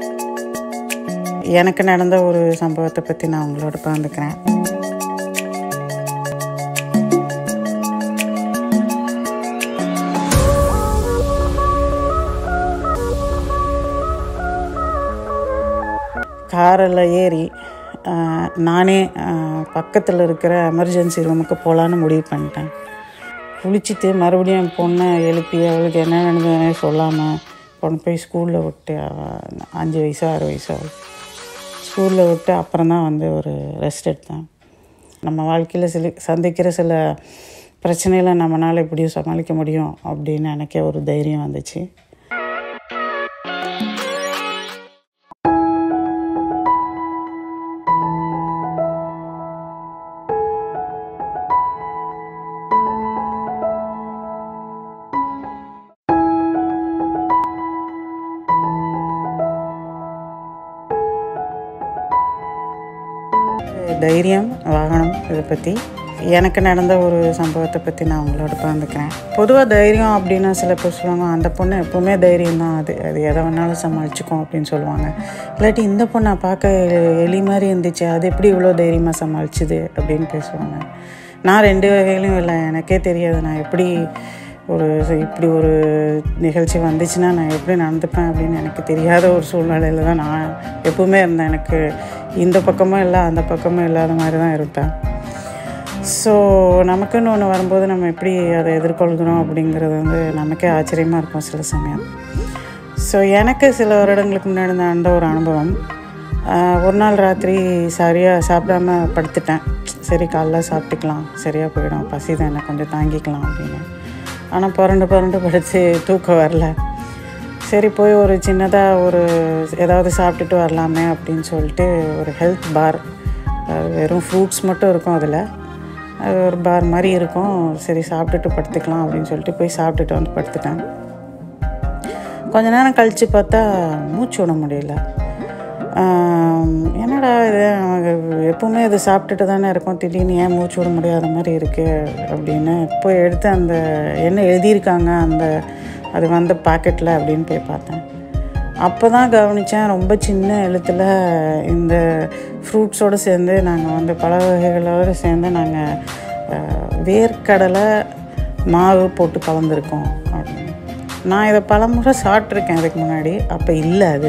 எனக்கு நடந்த ஒரு சம்பவத்தை பற்றி நான் உங்களோட பகிர்ந்துக்கிறேன் காரில் ஏறி ஆஹ், நானே பக்கத்தில் இருக்கிற எமர்ஜென்சி ரூமுக்கு போகலான்னு முடிவு பண்ணிட்டேன் குளிச்சுட்டு மறுபடியும் என் பொண்ணை எழுப்பி அவளுக்கு என்ன நடந்ததுன்னே சொல்லாமல் கொண்டு போய் ஸ்கூலில் விட்டு அவ அஞ்சு வயசோ ஆறு வயசோ ஸ்கூலில் விட்டு அப்புறம் தான் வந்து ஒரு ரெஸ்ட் எடுத்தேன் நம்ம வாழ்க்கையில் சில சந்திக்கிற சில பிரச்சனைகளை நம்மளால் எப்படியும் சமாளிக்க முடியும் அப்படின்னு எனக்கே ஒரு தைரியம் வந்துச்சு தைரியம் வாகனம் இதை பற்றி எனக்கு நடந்த ஒரு சம்பவத்தை பற்றி நான் உங்களோட பகிர்ந்துக்கிறேன் பொதுவாக தைரியம் அப்படின்னா சில பேர் சொல்லுவாங்க அந்த பொண்ணு எப்போவுமே தைரியம் தான் அது அது எதை வேணாலும் சமாளிச்சுக்கும் அப்படின்னு சொல்லுவாங்க இல்லாட்டி இந்த பொண்ணை பார்க்க எலி மாதிரி இருந்துச்சு அது எப்படி இவ்வளோ தைரியமாக சமாளிச்சுது அப்படின்னு பேசுவாங்க நான் ரெண்டு வகையிலும் இல்லை எனக்கே தெரியாது நான் எப்படி ஒரு இப்படி ஒரு நிகழ்ச்சி வந்துச்சுன்னா நான் எப்படி நடந்துப்பேன் அப்படின்னு எனக்கு தெரியாத ஒரு சூழ்நிலையில் தான் நான் எப்பவுமே இருந்தேன் எனக்கு இந்த பக்கமும் இல்லை அந்த பக்கமும் இல்லாத மாதிரி தான் இருப்பேன் ஸோ நமக்குன்னு ஒன்று வரும்போது நம்ம எப்படி அதை எதிர்கொள்கிறோம் அப்படிங்கிறது வந்து நமக்கே ஆச்சரியமாக இருக்கும் சில சமயம் ஸோ எனக்கு சில வருடங்களுக்கு முன்னாடி நடந்த ஒரு அனுபவம் ஆஹ், ஒரு நாள் ராத்திரி சரியாக சாப்பிடாம படுத்துட்டேன் சரி காலைல சாப்பிட்டுக்கலாம் சரியாக போயிடும் பசி தானே கொஞ்சம் தாங்கிக்கலாம் அப்படின்னு ஆனால் புரண்டு புரண்டு படுத்து தூக்கம் வரல சரி போய் ஒரு சின்னதாக ஒரு ஏதாவது சாப்பிட்டுட்டு வரலாமே அப்படின்னு சொல்லிட்டு ஒரு ஹெல்த் பார் வெறும் ஃப்ரூட்ஸ் மட்டும் இருக்கும் அதில் அது ஒரு பார் மாதிரி இருக்கும் சரி சாப்பிட்டுட்டு படுத்துக்கலாம் அப்படின்னு சொல்லிட்டு போய் சாப்பிட்டுட்டு வந்து படுத்துட்டேன் கொஞ்ச நேரம் கழித்து பார்த்தா மூச்சு விட முடியல ஆம், என்னடா இது நமக்கு எப்பவுமே இது சாப்பிட்டுட்டு தானே இருக்கோம் திடீர்னு ஏன் மூச்சு விட முடியாத மாதிரி இருக்குது அப்படின்னு போய் எடுத்து அந்த என்ன எழுதியிருக்காங்க அந்த அது வந்த பாக்கெட்டில் அப்படின்னு போய் பார்த்தேன் அப்போ தான் கவனித்தேன் ரொம்ப சின்ன எழுத்தில் இந்த ஃப்ரூட்ஸோடு சேர்ந்து நாங்கள் வந்து பல வகைகளோடு சேர்ந்து நாங்கள் வேர்க்கடலை மாவு போட்டு கலந்துருக்கோம் அப்படின்னு நான் இதை பல முறை சாப்பிட்ருக்கேன் இதுக்கு முன்னாடி அப்போ இல்லை அது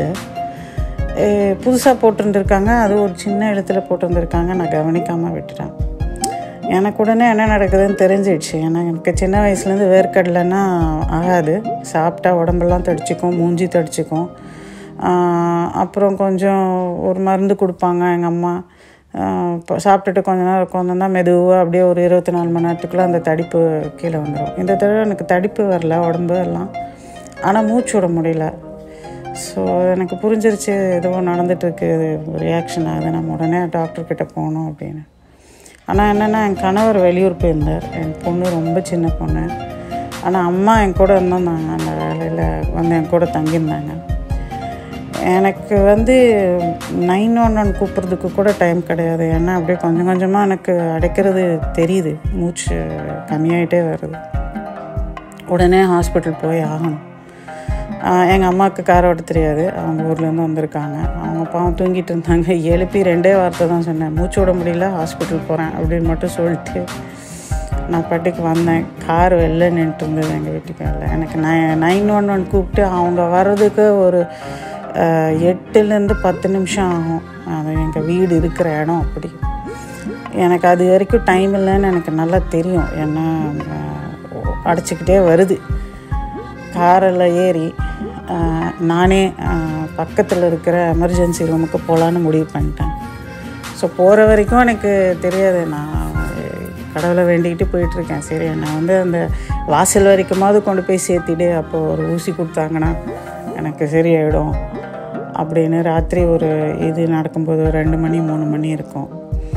புதுசாக போட்டிருந்துருக்காங்க அது ஒரு சின்ன எழுத்துல போட்டிருந்துருக்காங்க நான் கவனிக்காமல் விட்டுட்டேன் எனக்கு உடனே என்ன நடக்குதுன்னு தெரிஞ்சிடுச்சு ஏன்னா எனக்கு சின்ன வயசுலேருந்து வேர்க்கடலைன்னா ஆகாது சாப்பிட்டா உடம்பெல்லாம் தடிச்சிக்கும் மூஞ்சி தடிச்சிக்கும் ஆஹ் அப்புறம் கொஞ்சம் ஒரு மருந்து கொடுப்பாங்க எங்கள் அம்மா ஆஹ் இப்போ சாப்பிட்டுட்டு கொஞ்ச நேரம் உட்காந்துருந்தா மெதுவாக அப்படியே ஒரு இருபத்தி நாலு மணி நேரத்துக்குள்ளே அந்த தடிப்பு கீழே வந்துடும் இந்த தடவை எனக்கு தடிப்பு வரல உடம்பு எல்லாம் ஆனால் மூச்சு விட முடியல ஸோ எனக்கு புரிஞ்சிருச்சு ஏதோ நடந்துட்டுருக்கு இது ரியாக்ஷன் ஆகுது நம்ம உடனே டாக்டர்கிட்ட போகணும் அப்படின்னு ஆனால் என்னென்னா என் கணவர் வெளியூர் போயிருந்தார் என் பொண்ணு ரொம்ப சின்ன பொண்ணு ஆனால் அம்மா என் கூட இருந்தாங்க அந்த வேலையில் வந்து என் கூட தங்கியிருந்தாங்க எனக்கு வந்து நைன் ஒன் ஒன் கூப்பிட்றதுக்கு கூட டைம் கிடையாது ஏன்னா அப்படியே கொஞ்சம் கொஞ்சமாக எனக்கு அடைக்கிறது தெரியுது மூச்சு கம்மியாயிட்டே வருது உடனே ஹாஸ்பிட்டல் போய் ஆகணும் எங்கள் அம்மாவுக்கு கார் ஓட்ட தெரியாது அவங்க ஊர்லேருந்து வந்திருக்காங்க அவங்க பாவம் தூங்கிட்டு இருந்தாங்க எழுப்பி ரெண்டே வார்த்தை தான் சொன்னேன் மூச்சு விட முடியல ஹாஸ்பிட்டல் போகிறேன் அப்படின்னு மட்டும் சொல்லிட்டு நான் பாட்டுக்கு வந்தேன் கார் வெளில நின்றுட்டு இருந்தது எங்கள் வீட்டுக்காரில் எனக்கு நை நைன் ஒன் ஒன் கூப்பிட்டு அவங்க வர்றதுக்கு ஒரு அஹ், எட்டுலேருந்து பத்து நிமிஷம் ஆகும் அது எங்கள் வீடு இருக்கிற இடம் அப்படி எனக்கு அது வரைக்கும் டைம் இல்லைன்னு எனக்கு நல்லா தெரியும் ஏன்னா அஹ், அடைச்சிக்கிட்டே வருது காரில் ஏறி அஹ், நானே பக்கத்தில் இருக்கிற எமர்ஜென்சி ரூமுக்கு போகலான்னு முடிவு பண்ணிட்டேன் ஸோ போகிற வரைக்கும் எனக்கு தெரியாது நான் கடவுளை வேண்டிக்கிட்டு போயிட்டுருக்கேன் சரி நான் வந்து அந்த வாசல் வரைக்குமாவது கொண்டு போய் சேர்த்திடு அப்போ ஒரு ஊசி கொடுத்தாங்கன்னா எனக்கு சரியாயிடும் அப்படின்னு ராத்திரி ஒரு இது நடக்கும்போது ஒரு ரெண்டு மணி மூணு மணி இருக்கும்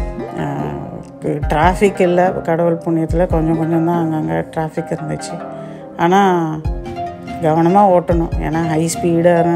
டிராஃபிக் இல்லை கடவுள் புண்ணியத்தில் கொஞ்சம் கொஞ்சம் தான் அங்கங்கே டிராஃபிக் இருந்துச்சு ஆனால் கவனமாக ஓட்டணும் ஏன்னா ஹை ஸ்பீடான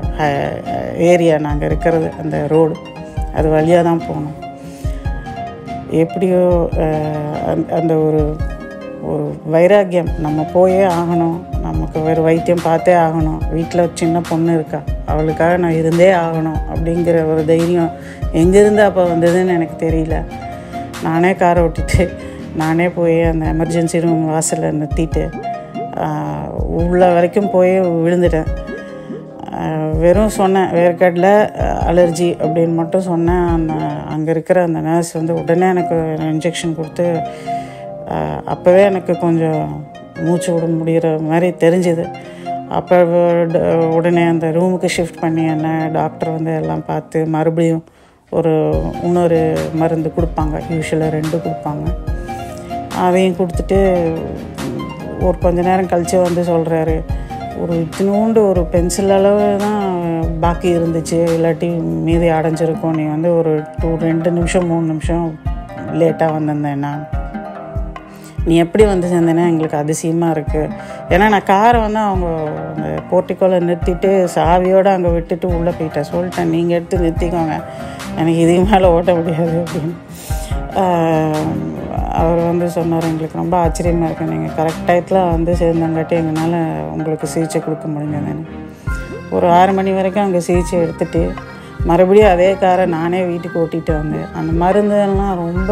ஏரியா நாங்கள் இருக்கிறது அந்த ரோடு அது வழியாக தான் போகணும் எப்படியோ அஹ், அந்த- அந்த ஒரு ஒரு வைராக்கியம் நம்ம போயே ஆகணும் நமக்கு வேறு வைத்தியம் பார்த்தே ஆகணும் வீட்டில் ஒரு சின்ன பொண்ணு இருக்கா அவளுக்காக நான் இருந்தே ஆகணும் அப்படிங்கிற ஒரு தைரியம் எங்கேருந்து அப்போ வந்ததுன்னு எனக்கு தெரியல நானே காரை ஓட்டிட்டு நானே போய் அந்த எமர்ஜென்சி ரூம் வாசலில் நிறுத்திட்டு ஆஹ், உள்ள வரைக்கும் போய் விழுந்துட்டேன் ஆஹ், வெறும் சொன்னேன் வேர்க்கடல அலர்ஜி அப்படின்னு மட்டும் சொன்னேன் அந்த அங்கே இருக்கிற அந்த நர்ஸ் வந்து உடனே எனக்கு இன்ஜெக்ஷன் கொடுத்து ஆஹ், அப்போவே எனக்கு கொஞ்சம் மூச்சு விட முடிகிற மாதிரி தெரிஞ்சுது அப்போ ட- உடனே அந்த ரூமுக்கு ஷிஃப்ட் பண்ணி என்ன டாக்டர் வந்து எல்லாம் பார்த்து மறுபடியும் ஒரு இன்னொரு மருந்து கொடுப்பாங்க யூஸ்வலாக ரெண்டு கொடுப்பாங்க அதையும் கொடுத்துட்டு ஒரு கொஞ்ச நேரம் கழித்து வந்து சொல்கிறாரு ஒரு இத்தினூண்டு ஒரு பென்சில் அளவு தான் பாக்கி இருந்துச்சு இல்லாட்டி மீதி அடைஞ்சிருக்கும் நீ வந்து ஒரு டூ ரெண்டு நிமிஷம் மூணு நிமிஷம் லேட்டாக வந்திருந்தேன்னா நீ எப்படி வந்து சேர்ந்தேன்னா எங்களுக்கு அதிசயமாக இருக்குது ஏன்னா நான் காரை வந்து அவங்க அந்த போர்ட்டிக்கோவில் நிறுத்திட்டு சாவியோடு அங்கே விட்டுட்டு உள்ளே போயிட்டேன் சொல்லிட்டேன் நீங்கள் எடுத்து நிறுத்திக்கோங்க எனக்கு இதுக்கு மேலே ஓட்ட முடியாது அப்படின்னு ஆஹ் அவர் வந்து சொன்னார் எங்களுக்கு ரொம்ப ஆச்சரியமாக இருக்குது நீங்கள் கரெக்ட் டயத்தில் வந்து சேர்ந்தங்காட்டி எங்களால் உங்களுக்கு சிகிச்சை கொடுக்க முடிஞ்சதுன்னு ஒரு ஆறு மணி வரைக்கும் அங்கே சிகிச்சை எடுத்துட்டு மறுபடியும் அதே காரை நானே வீட்டுக்கு ஓட்டிகிட்டு வந்தேன் அந்த மருந்தெல்லாம் ரொம்ப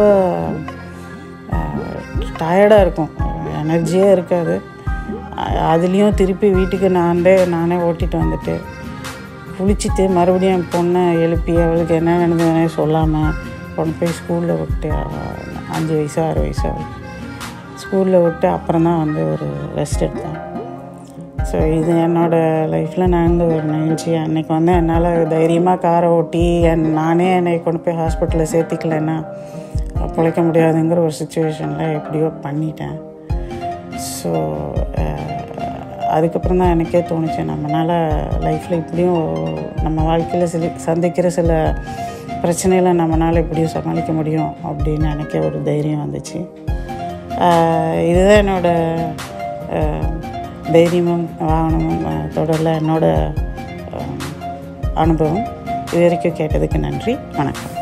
டயர்டாக இருக்கும் எனர்ஜியே இருக்காது அ- அதுலேயும் திருப்பி வீட்டுக்கு நானே நானே ஓட்டிட்டு வந்துட்டு குளிச்சுட்டு மறுபடியும் என் பொண்ணை எழுப்பி அவளுக்கு என்ன நடந்ததுன்னே சொல்லாமல் கொண்டு போய் ஸ்கூலில் விட்டு அவ- அஞ்சு வயசு ஆறு வயசு அவளுக்கு ஸ்கூலில் விட்டு அப்புறம் தான் வந்து ஒரு ரெஸ்ட் எடுத்தேன் ஸோ இது என்னோடய லைஃப்பில் நடந்த ஒரு நிகழ்ச்சி அன்னைக்கு வந்து என்னால் தைரியமாக காரை ஓட்டி என் நானே என்னை கொண்டு போய் ஹாஸ்பிட்டலில் சேர்த்திக்கலைன்னா பிழைக்க முடியாதுங்கிற ஒரு சுச்சுவேஷனில் எப்படியோ பண்ணிட்டேன் ஸோ அதுக்கப்புறம் தான் எனக்கே தோணுச்சு நம்மளால் லைஃப்பில் இப்படியும் நம்ம வாழ்க்கையில் சில சந்திக்கிற சில பிரச்சனைகளை நம்மளால் இப்படியும் சமாளிக்க முடியும் அப்படின்னு எனக்கு ஒரு தைரியம் வந்துச்சு ஆஹ் இதுதான் என்னோட ஆஹ், தைரியமும் வாகனமும் ஆஹ், தொடரில் என்னோட ஆஹ், அனுபவம் இது வரைக்கும் கேட்டதுக்கு நன்றி வணக்கம்